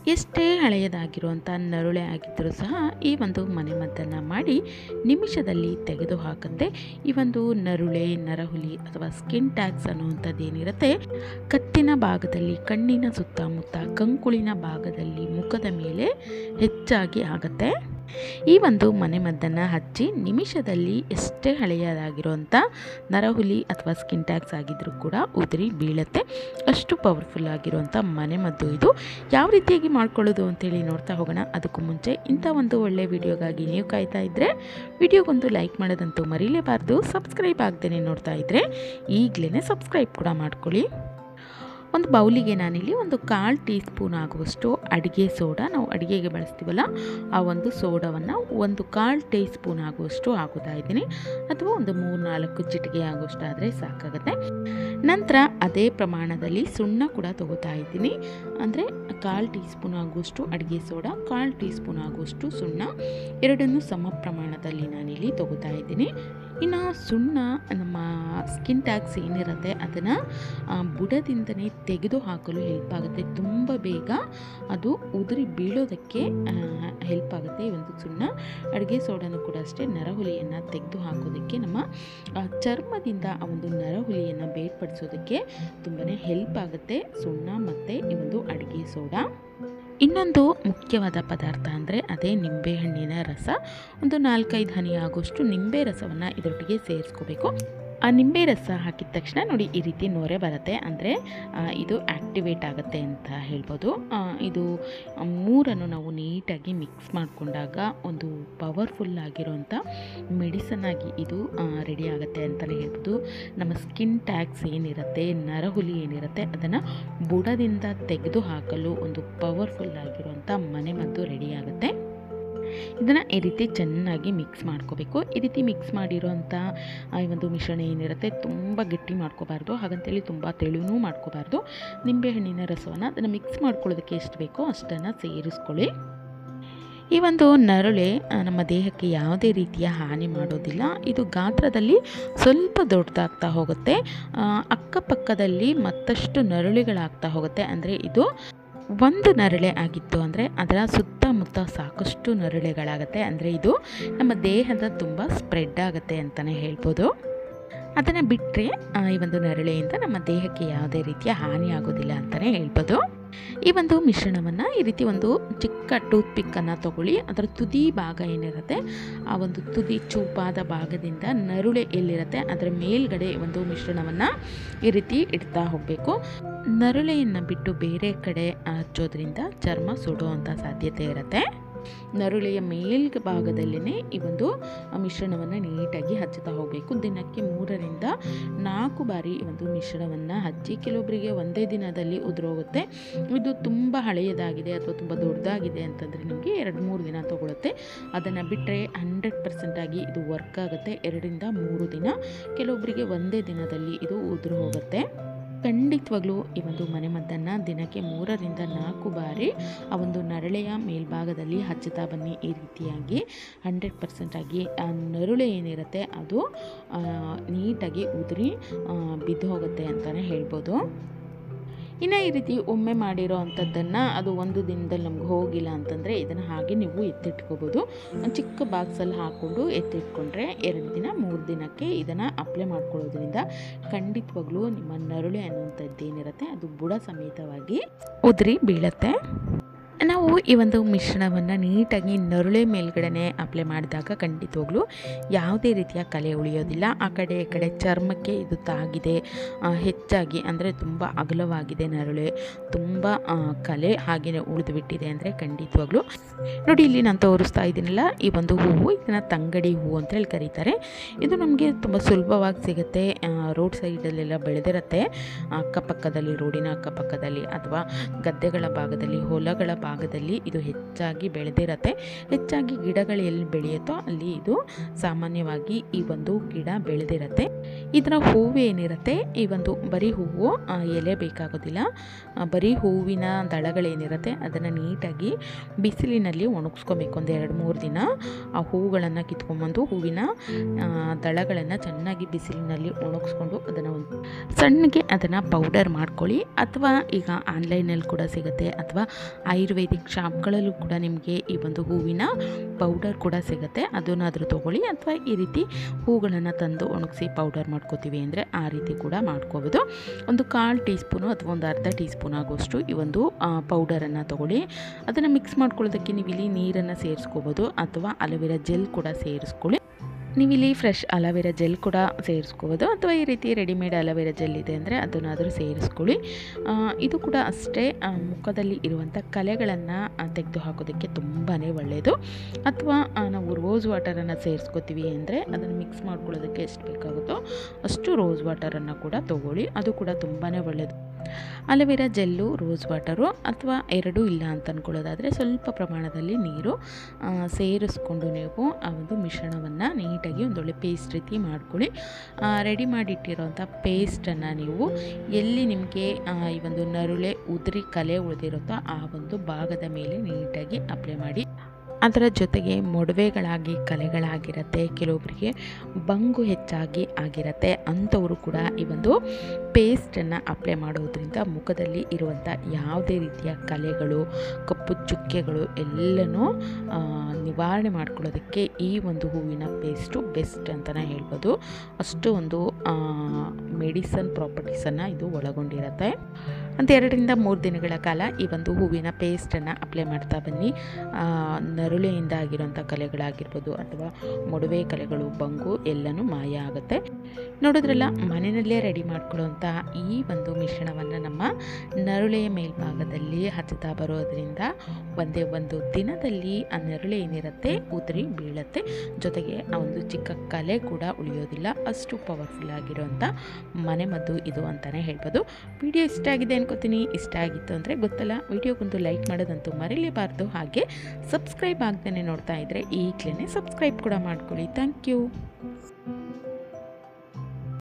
ಎಷ್ಟೇ ಹಳೆಯದಾಗಿರುವಂಥ ನರುಳೆ ಆಗಿದ್ದರೂ ಸಹ ಈ ಒಂದು ಮನೆಮದ್ದನ್ನು ಮಾಡಿ ನಿಮಿಷದಲ್ಲಿ ತೆಗೆದು ಹಾಕುತ್ತೆ ಈ ಒಂದು ನರುಳೆ ನರಹುಲಿ ಅಥವಾ ಸ್ಕಿನ್ ಟ್ಯಾಗ್ಸ್ ಅನ್ನುವಂಥದ್ದು ಏನಿರುತ್ತೆ ಕತ್ತಿನ ಭಾಗದಲ್ಲಿ ಕಣ್ಣಿನ ಸುತ್ತಮುತ್ತ ಕಂಕುಳಿನ ಭಾಗದಲ್ಲಿ ಮುಖದ ಮೇಲೆ ಹೆಚ್ಚಾಗಿ ಆಗುತ್ತೆ ಈ ಒಂದು ಮನೆಮದ್ದನ್ನು ಹಚ್ಚಿ ನಿಮಿಷದಲ್ಲಿ ಎಷ್ಟೇ ಹಳೆಯದಾಗಿರುವಂಥ ನರಹುಲಿ ಅಥವಾ ಸ್ಕಿನ್ ಟ್ಯಾಗ್ಸ್ ಆಗಿದ್ದರೂ ಕೂಡ ಉದುರಿ ಬೀಳುತ್ತೆ ಅಷ್ಟು ಪವರ್ಫುಲ್ ಆಗಿರುವಂಥ ಮನೆಮದ್ದು ಇದು ಯಾವ ರೀತಿಯಾಗಿ ಮಾಡ್ಕೊಳ್ಳೋದು ಅಂತೇಳಿ ನೋಡ್ತಾ ಹೋಗೋಣ ಅದಕ್ಕೂ ಮುಂಚೆ ಇಂಥ ಒಂದು ಒಳ್ಳೆ ವಿಡಿಯೋಗಾಗಿ ನೀವು ಕಾಯ್ತಾ ಇದ್ದರೆ ವಿಡಿಯೋಗೊಂದು ಲೈಕ್ ಮಾಡೋದಂತೂ ಮರೀಲೇಬಾರ್ದು ಸಬ್ಸ್ಕ್ರೈಬ್ ಆಗ್ದೇ ನೋಡ್ತಾ ಇದ್ದರೆ ಈಗಲೇ ಸಬ್ಸ್ಕ್ರೈಬ್ ಕೂಡ ಮಾಡ್ಕೊಳ್ಳಿ ಒಂದು ಬೌಲಿಗೆ ನಾನಿಲ್ಲಿ ಒಂದು ಕಾಲು ಟೀ ಸ್ಪೂನ್ ಆಗುವಷ್ಟು ಅಡುಗೆ ಸೋಡಾ ನಾವು ಅಡುಗೆಗೆ ಬಳಸ್ತೀವಲ್ಲ ಆ ಒಂದು ಸೋಡಾವನ್ನು ಒಂದು ಕಾಲು ಟೀ ಸ್ಪೂನ್ ಆಗುವಷ್ಟು ಹಾಕೋತಾ ಇದ್ದೀನಿ ಅಥವಾ ಒಂದು ಮೂರು ನಾಲ್ಕು ಚಿಟಿಕೆ ಆಗುವಷ್ಟು ಆದರೆ ಸಾಕಾಗುತ್ತೆ ನಂತರ ಅದೇ ಪ್ರಮಾಣದಲ್ಲಿ ಸುಣ್ಣ ಕೂಡ ತಗೋತಾ ಇದ್ದೀನಿ ಅಂದರೆ ಕಾಲು ಟೀ ಸ್ಪೂನ್ ಆಗುವಷ್ಟು ಅಡುಗೆ ಸೋಡಾ ಕಾಲು ಟೀ ಸ್ಪೂನ್ ಆಗುವಷ್ಟು ಸುಣ್ಣ ಎರಡನ್ನೂ ಸಮ ಪ್ರಮಾಣದಲ್ಲಿ ನಾನಿಲ್ಲಿ ತಗೋತಾ ಇದ್ದೀನಿ ಇನ್ನು ಸುಣ್ಣ ನಮ್ಮ ಸ್ಕಿನ್ ಟ್ಯಾಗ್ಸ್ ಏನಿರುತ್ತೆ ಅದನ್ನು ಬುಡದಿಂದನೇ ತೆಗೆದು ಹಾಕಲು ಹೆಲ್ಪ್ ಆಗುತ್ತೆ ತುಂಬ ಬೇಗ ಅದು ಉದುರಿ ಬೀಳೋದಕ್ಕೆ ಹೆಲ್ಪ್ ಆಗುತ್ತೆ ಈ ಒಂದು ಸುಣ್ಣ ಅಡುಗೆ ಸೋಡಾನು ಕೂಡ ಅಷ್ಟೇ ನರಹುಲಿಯನ್ನು ತೆಗೆದು ಹಾಕೋದಕ್ಕೆ ನಮ್ಮ ಆ, ಚರ್ಮದಿಂದ ಆ ಒಂದು ನರಹುಲಿಯನ್ನು ಬೇರ್ಪಡಿಸೋದಕ್ಕೆ ತುಂಬಾ ಹೆಲ್ಪ್ ಆಗುತ್ತೆ ಸುಣ್ಣ ಮತ್ತು ಈ ಒಂದು ಅಡುಗೆ ಸೋಡಾ ಇನ್ನೊಂದು ಮುಖ್ಯವಾದ ಪದಾರ್ಥ ಅಂದರೆ ಅದೇ ನಿಂಬೆಹಣ್ಣಿನ ರಸ ಒಂದು ನಾಲ್ಕೈದು ಹನಿ ಆಗೋಷ್ಟು ನಿಂಬೆ ರಸವನ್ನು ಇದರೊಟ್ಟಿಗೆ ಸೇರಿಸ್ಕೋಬೇಕು ಆ ನಿಂಬೆ ರಸ ಹಾಕಿದ ತಕ್ಷಣ ನೋಡಿ ಈ ರೀತಿ ನೊರೆ ಬರುತ್ತೆ ಅಂದರೆ ಇದು ಆ್ಯಕ್ಟಿವೇಟ್ ಆಗುತ್ತೆ ಅಂತ ಹೇಳ್ಬೋದು ಆ, ಇದು ಆ, ಮೂರನ್ನು ನಾವು ನೀಟಾಗಿ ಮಿಕ್ಸ್ ಮಾಡಿಕೊಂಡಾಗ ಒಂದು ಪವರ್ಫುಲ್ ಆಗಿರೋಂಥ ಮೆಡಿಸನ್ ಆಗಿ ಇದು ರೆಡಿ ಆಗುತ್ತೆ ಅಂತಲೇ ಹೇಳ್ಬೋದು ನಮ್ಮ ಸ್ಕಿನ್ ಟ್ಯಾಗ್ಸ್ ಏನಿರುತ್ತೆ ನರಹುಲಿ ಏನಿರುತ್ತೆ ಅದನ್ನು ಬುಡದಿಂದ ತೆಗೆದು ಹಾಕಲು ಒಂದು ಪವರ್ಫುಲ್ ಆಗಿರುವಂಥ ಮನೆಮದ್ದು ರೆಡಿ ಆಗುತ್ತೆ ಇದನ್ನು ಈ ರೀತಿ ಚೆನ್ನಾಗಿ ಮಿಕ್ಸ್ ಮಾಡ್ಕೋಬೇಕು ಈ ರೀತಿ ಮಿಕ್ಸ್ ಮಾಡಿರೋಂಥ ಆ, ಈ ಒಂದು ಮಿಶ್ರಣ ಏನಿರುತ್ತೆ ತುಂಬ ಗಟ್ಟಿ ಮಾಡ್ಕೋಬಾರ್ದು ಹಾಗಂತೇಳಿ ತುಂಬ ತೆಳುನೂ ಮಾಡ್ಕೋಬಾರ್ದು ನಿಂಬೆಹಣ್ಣಿನ ರಸವನ್ನು ಅದನ್ನು ಮಿಕ್ಸ್ ಮಾಡ್ಕೊಳ್ಳೋದಕ್ಕೆ ಎಷ್ಟು ಬೇಕೋ ಅಷ್ಟನ್ನು ಸೇರಿಸ್ಕೊಳ್ಳಿ ಈ ಒಂದು ನರಳೆ ಆ, ನಮ್ಮ ದೇಹಕ್ಕೆ ಯಾವುದೇ ರೀತಿಯ ಹಾನಿ ಮಾಡೋದಿಲ್ಲ ಇದು ಗಾತ್ರದಲ್ಲಿ ಸ್ವಲ್ಪ ದೊಡ್ಡದಾಗ್ತಾ ಹೋಗುತ್ತೆ ಆ, ಅಕ್ಕಪಕ್ಕದಲ್ಲಿ ಮತ್ತಷ್ಟು ನರಳುಗಳಾಗ್ತಾ ಹೋಗುತ್ತೆ ಅಂದರೆ ಇದು ಒಂದು ನರಳೆ ಆಗಿತ್ತು ಅಂದರೆ ಅದರ ಸುತ್ತಮುತ್ತ ಸಾಕಷ್ಟು ನರಳೆಗಳಾಗುತ್ತೆ ಅಂದರೆ ಇದು ನಮ್ಮ ದೇಹದ ತುಂಬ ಸ್ಪ್ರೆಡ್ ಆಗುತ್ತೆ ಅಂತಲೇ ಹೇಳ್ಬೋದು ಅದನ್ನು ಬಿಟ್ಟರೆ ಈ ಒಂದು ನರಳೆಯಿಂದ ನಮ್ಮ ದೇಹಕ್ಕೆ ಯಾವುದೇ ರೀತಿಯ ಹಾನಿ ಆಗೋದಿಲ್ಲ ಅಂತಲೇ ಹೇಳ್ಬೋದು ಈ ಒಂದು ಮಿಶ್ರಣವನ್ನು ಈ ರೀತಿ ಒಂದು ಚಿಕ್ಕ ಟೂತ್ ಪಿಕ್ಕನ್ನು ತಗೊಳ್ಳಿ ಅದರ ತುದಿ ಭಾಗ ಏನಿರುತ್ತೆ ಆ ಒಂದು ತುದಿ ಚೂಪಾದ ಭಾಗದಿಂದ ನರುಳೆ ಎಲ್ಲಿರುತ್ತೆ ಅದರ ಮೇಲ್ಗಡೆ ಒಂದು ಮಿಶ್ರಣವನ್ನು ಈ ರೀತಿ ಇಡ್ತಾ ಹೋಗಬೇಕು ನರುಳೆಯನ್ನು ಬಿಟ್ಟು ಬೇರೆ ಕಡೆ ಹಚ್ಚೋದ್ರಿಂದ ಚರ್ಮ ಸುಡುವಂಥ ಸಾಧ್ಯತೆ ಇರುತ್ತೆ ನರುಳೆಯ ಮೇಲ್ ಭಾಗದಲ್ಲೇ ಈ ಒಂದು ಮಿಶ್ರಣವನ್ನು ನೀಟಾಗಿ ಹಚ್ಚುತ್ತಾ ಹೋಗಬೇಕು ದಿನಕ್ಕೆ ಮೂರರಿಂದ ನಾಲ್ಕು ಬಾರಿ ಈ ಒಂದು ಮಿಶ್ರಣವನ್ನು ಹಚ್ಚಿ ಕೆಲವೊಬ್ಬರಿಗೆ ಒಂದೇ ದಿನದಲ್ಲಿ ಉದುರೋಗುತ್ತೆ ಇದು ತುಂಬ ಹಳೆಯದಾಗಿದೆ ಅಥವಾ ತುಂಬ ದೊಡ್ಡದಾಗಿದೆ ಅಂತಂದರೆ ನಿಮಗೆ ಎರಡು ಮೂರು ದಿನ ತಗೊಳುತ್ತೆ ಅದನ್ನು ಬಿಟ್ಟರೆ ಹಂಡ್ರೆಡ್ ಪರ್ಸೆಂಟಾಗಿ ಇದು ವರ್ಕ್ ಆಗುತ್ತೆ ಎರಡರಿಂದ ಮೂರು ದಿನ ಕೆಲವೊಬ್ಬರಿಗೆ ಒಂದೇ ದಿನದಲ್ಲಿ ಇದು ಉದುರು ಹೋಗುತ್ತೆ ಖಂಡಿತವಾಗ್ಲೂ ಈ ಒಂದು ಮನೆಮದ್ದನ್ನು ದಿನಕ್ಕೆ ಮೂರರಿಂದ ನಾಲ್ಕು ಬಾರಿ ಆ ಒಂದು ನರಳೆಯ ಮೇಲ್ಭಾಗದಲ್ಲಿ ಹಚ್ಚುತ್ತಾ ಬನ್ನಿ ಈ ರೀತಿಯಾಗಿ ಹಂಡ್ರೆಡ್ ಪರ್ಸೆಂಟಾಗಿ ಆ ನರುಳೆ ಏನಿರುತ್ತೆ ಅದು ಆ, ನೀಟಾಗಿ ಉದುರಿ ಆ, ಬಿದ್ದು ಹೋಗುತ್ತೆ ಅಂತಲೇ ಹೇಳ್ಬೋದು ಇನ್ನು ಈ ರೀತಿ ಒಮ್ಮೆ ಮಾಡಿರೋ ಅಂಥದ್ದನ್ನು ಅದು ಒಂದು ದಿನದಲ್ಲಿ ನಮ್ಗೆ ಹೋಗಿಲ್ಲ ಅಂತಂದರೆ ಇದನ್ನು ಹಾಗೆ ನೀವು ಎತ್ತಿಟ್ಕೋಬೋದು ಒಂದು ಚಿಕ್ಕ ಬಾಕ್ಸಲ್ಲಿ ಹಾಕ್ಕೊಂಡು ಎತ್ತಿಟ್ಕೊಂಡ್ರೆ ಎರಡು ದಿನ ಮೂರು ದಿನಕ್ಕೆ ಇದನ್ನು ಅಪ್ಲೈ ಮಾಡ್ಕೊಳ್ಳೋದ್ರಿಂದ ಖಂಡಿತವಾಗ್ಲೂ ನಿಮ್ಮ ನರುಳೆ ಅನ್ನುವಂಥದ್ದು ಏನಿರುತ್ತೆ ಅದು ಬುಡ ಸಮೇತವಾಗಿ ಉದುರಿ ಬೀಳುತ್ತೆ ನಾವು ಈ ಒಂದು ಮಿಶ್ರಣವನ್ನು ನೀಟಾಗಿ ನರುಳೆ ಮೇಲ್ಗಡೆ ಅಪ್ಲೈ ಮಾಡಿದಾಗ ಖಂಡಿತವಾಗ್ಲೂ ಯಾವುದೇ ರೀತಿಯ ಕಲೆ ಉಳಿಯೋದಿಲ್ಲ ಆ ಕಡೆ ಈ ಕಡೆ ಚರ್ಮಕ್ಕೆ ಇದು ತಾಗಿದೆ ಆ, ಹೆಚ್ಚಾಗಿ ಅಂದರೆ ತುಂಬ ಅಗಲವಾಗಿದೆ ನರುಳೆ ತುಂಬ ಆ, ಕಲೆ ಹಾಗೆಯೇ ಉಳಿದು ಬಿಟ್ಟಿದೆ ಅಂದರೆ ಖಂಡಿತವಾಗ್ಲೂ ನೋಡಿ ಇಲ್ಲಿ ನಾನು ತೋರಿಸ್ತಾ ಇದ್ದೀನಲ್ಲ ಈ ಒಂದು ಹೂವು ಇದನ್ನು ತಂಗಡಿ ಹೂವು ಅಂತ ಹೇಳಿ ಕರೀತಾರೆ ಇದು ನಮಗೆ ತುಂಬ ಸುಲಭವಾಗಿ ಸಿಗುತ್ತೆ ರೋಡ್ ಸೈಡಲ್ಲೆಲ್ಲ ಬೆಳೆದಿರುತ್ತೆ ಅಕ್ಕಪಕ್ಕದಲ್ಲಿ ರೋಡಿನ ಅಕ್ಕಪಕ್ಕದಲ್ಲಿ ಅಥವಾ ಗದ್ದೆಗಳ ಭಾಗದಲ್ಲಿ ಹೊಲಗಳ ಭಾಗದಲ್ಲಿ ಇದು ಹೆಚ್ಚಾಗಿ ಬೆಳೆದಿರತ್ತೆ ಹೆಚ್ಚಾಗಿ ಗಿಡಗಳು ಎಲ್ಲಿ ಬೆಳೆಯುತ್ತೋ ಅಲ್ಲಿ ಇದು ಸಾಮಾನ್ಯವಾಗಿ ಈ ಒಂದು ಗಿಡ ಬೆಳೆದಿರತ್ತೆ ಇದರ ಹೂವು ಏನಿರುತ್ತೆ ಈ ಒಂದು ಬರೀ ಹೂವು ಆ, ಎಲೆ ಬೇಕಾಗೋದಿಲ್ಲ ಆ, ಬರೀ ಹೂವಿನ ದಳಗಳೇನಿರುತ್ತೆ ಅದನ್ನು ನೀಟಾಗಿ ಬಿಸಿಲಿನಲ್ಲಿ ಒಣಗಿಸ್ಕೊಬೇಕು ಒಂದು ಎರಡು ಮೂರು ದಿನ ಆ ಹೂಗಳನ್ನು ಕಿತ್ಕೊಂಬಂದು ಹೂವಿನ ದಳಗಳನ್ನು ಚೆನ್ನಾಗಿ ಬಿಸಿಲಿನಲ್ಲಿ ಒಣಗಿಸ್ಕೊಂಡು ಅದನ್ನು ಒಂದು ಸಣ್ಣಗೆ ಅದನ್ನು ಪೌಡರ್ ಮಾಡ್ಕೊಳ್ಳಿ ಅಥವಾ ಈಗ ಆನ್ಲೈನಲ್ಲಿ ಕೂಡ ಸಿಗುತ್ತೆ ಅಥವಾ ಆಯುರ್ವೇದಿಕ್ ಶಾಪ್ಗಳಲ್ಲೂ ಕೂಡ ನಿಮಗೆ ಈ ಒಂದು ಹೂವಿನ ಪೌಡರ್ ಕೂಡ ಸಿಗುತ್ತೆ ಅದನ್ನಾದರೂ ತೊಗೊಳ್ಳಿ ಅಥವಾ ಈ ರೀತಿ ಹೂಗಳನ್ನು ತಂದು ಒಣಗಿಸಿ ಪೌಡರ್ ಮಾಡ್ಕೋತೀವಿ ಅಂದರೆ ಆ ರೀತಿ ಕೂಡ ಮಾಡ್ಕೋಬೋದು ಒಂದು ಕಾಲು ಟೀ ಸ್ಪೂನು ಅಥವಾ ಒಂದು ಅರ್ಧ ಟೀ ಸ್ಪೂನ್ ಆಗೋಷ್ಟು ಈ ಒಂದು ಪೌಡರನ್ನು ತೊಗೊಳ್ಳಿ ಅದನ್ನು ಮಿಕ್ಸ್ ಮಾಡ್ಕೊಳ್ಳೋದಕ್ಕೆ ನೀವು ಇಲ್ಲಿ ನೀರನ್ನು ಸೇರಿಸ್ಕೋಬೋದು ಅಥವಾ ಅಲೋವೆರಾ ಜೆಲ್ ಕೂಡ ಸೇರಿಸ್ಕೊಳ್ಳಿ ನೀವಿಲ್ಲಿ ಫ್ರೆಶ್ ಅಲೋವೆರಾ ಜೆಲ್ ಕೂಡ ಸೇರಿಸ್ಕೋಬೋದು ಅಥವಾ ಈ ರೀತಿ ರೆಡಿಮೇಡ್ ಅಲೋವೆರಾ ಜೆಲ್ ಇದೆ ಅಂದರೆ ಅದನ್ನಾದರೂ ಸೇರಿಸ್ಕೊಳ್ಳಿ ಆ, ಇದು ಕೂಡ ಅಷ್ಟೇ ಆ, ಮುಖದಲ್ಲಿ ಇರುವಂಥ ಕಲೆಗಳನ್ನು ತೆಗೆದು ಹಾಕೋದಕ್ಕೆ ತುಂಬಾ ಒಳ್ಳೆಯದು ಅಥವಾ ಆ, ನಾವು ರೋಸ್ ವಾಟರನ್ನು ಸೇರಿಸ್ಕೋತೀವಿ ಅಂದರೆ ಅದನ್ನು ಮಿಕ್ಸ್ ಮಾಡ್ಕೊಳ್ಳೋದಕ್ಕೆ ಎಷ್ಟು ಬೇಕಾಗುತ್ತೋ ಅಷ್ಟು ರೋಸ್ ವಾಟರನ್ನು ಕೂಡ ತೊಗೊಳ್ಳಿ ಅದು ಕೂಡ ತುಂಬಾ ಒಳ್ಳೆಯದು ಅಲೋವೆರಾ ಜೆಲ್ಲು ರೋಸ್ ವಾಟರು ಅಥವಾ ಎರಡೂ ಇಲ್ಲ ಅಂತ ಅಂದ್ಕೊಳ್ಳೋದಾದರೆ ಸ್ವಲ್ಪ ಪ್ರಮಾಣದಲ್ಲಿ ನೀರು ಆ, ಸೇರಿಸ್ಕೊಂಡು ನೀವು ಆ ಒಂದು ಮಿಶ್ರಣವನ್ನು ನೀಟಾಗಿ ಒಂದೊಳ್ಳೆ ಪೇಸ್ಟ್ ರೀತಿ ಮಾಡ್ಕೊಳ್ಳಿ ರೆಡಿ ಮಾಡಿಟ್ಟಿರೋಂಥ ಪೇಸ್ಟನ್ನು ನೀವು ಎಲ್ಲಿ ನಿಮಗೆ ಈ ಒಂದು ನರುಳೆ ಉದುರಿ ಕಲೆ ಉಳಿದಿರುತ್ತೋ ಆ ಒಂದು ಭಾಗದ ಮೇಲೆ ನೀಟಾಗಿ ಅಪ್ಲೈ ಮಾಡಿ ಅದರ ಜೊತೆಗೆ ಮೊಡವೆಗಳಾಗಿ ಕಲೆಗಳಾಗಿರುತ್ತೆ ಕೆಲವೊಬ್ಬರಿಗೆ ಬಂಗು ಹೆಚ್ಚಾಗಿ ಆಗಿರುತ್ತೆ ಅಂಥವರು ಕೂಡ ಈ ಒಂದು ಪೇಸ್ಟನ್ನು ಅಪ್ಲೈ ಮಾಡೋದ್ರಿಂದ ಮುಖದಲ್ಲಿ ಇರುವಂಥ ಯಾವುದೇ ರೀತಿಯ ಕಲೆಗಳು ಕಪ್ಪು ಚುಕ್ಕೆಗಳು ಎಲ್ಲನೂ ಆ, ನಿವಾರಣೆ ಮಾಡ್ಕೊಳ್ಳೋದಕ್ಕೆ ಈ ಒಂದು ಹೂವಿನ ಪೇಸ್ಟು ಬೆಸ್ಟ್ ಅಂತಲೇ ಹೇಳ್ಬೋದು ಅಷ್ಟು ಒಂದು ಮೆಡಿಸನ್ ಪ್ರಾಪರ್ಟೀಸನ್ನು ಇದು ಒಳಗೊಂಡಿರುತ್ತೆ ಒಂದು ಎರಡರಿಂದ ಮೂರು ದಿನಗಳ ಕಾಲ ಈ ಒಂದು ಹೂವಿನ ಪೇಸ್ಟನ್ನು ಅಪ್ಲೈ ಮಾಡ್ತಾ ಬನ್ನಿ ಆ, ನರುಳೆಯಿಂದ ಆಗಿರೋಂಥ ಕಲೆಗಳಾಗಿರ್ಬೋದು ಅಥವಾ ಮೊಡವೆ ಕಲೆಗಳು ಬಂಗು ಎಲ್ಲನೂ ಮಾಯ ಆಗುತ್ತೆ ನೋಡಿದ್ರಲ್ಲ ಮನೆಯಲ್ಲೇ ರೆಡಿ ಮಾಡ್ಕೊಳ್ಳುವಂಥ ಈ ಒಂದು ಮಿಶ್ರಣವನ್ನು ನಮ್ಮ ನರುಳೆಯ ಮೇಲ್ಭಾಗದಲ್ಲಿ ಹಚ್ಚುತ್ತಾ ಬರೋದ್ರಿಂದ ಒಂದೇ ಒಂದು ದಿನದಲ್ಲಿ ಆ ನರುಳೆ ಏನಿರುತ್ತೆ ಉದುರಿ ಬೀಳುತ್ತೆ ಜೊತೆಗೆ ಆ ಒಂದು ಚಿಕ್ಕ ಕಲೆ ಕೂಡ ಉಳಿಯೋದಿಲ್ಲ ಅಷ್ಟು ಪವರ್ಫುಲ್ ಆಗಿರುವಂಥ ಮನೆಮದ್ದು ಇದು ಅಂತಲೇ ಹೇಳ್ಬೋದು ವಿಡಿಯೋ ಇಷ್ಟ ಆಗಿದೆ ಅನ್ಕೋತೀನಿ ಇಷ್ಟ ಆಗಿತ್ತು ಅಂದರೆ ಗೊತ್ತಲ್ಲ ವಿಡಿಯೋಗೊಂದು ಲೈಕ್ ಮಾಡೋದಂತೂ ಮರೀಲೇಬಾರ್ದು ಹಾಗೆ ಸಬ್ಸ್ಕ್ರೈಬ್ ಆಗ್ದೇ ನೋಡ್ತಾ ಇದ್ದರೆ ಈಗಲೇ ಸಬ್ಸ್ಕ್ರೈಬ್ ಕೂಡ ಮಾಡ್ಕೊಳ್ಳಿ ಥ್ಯಾಂಕ್ ಯು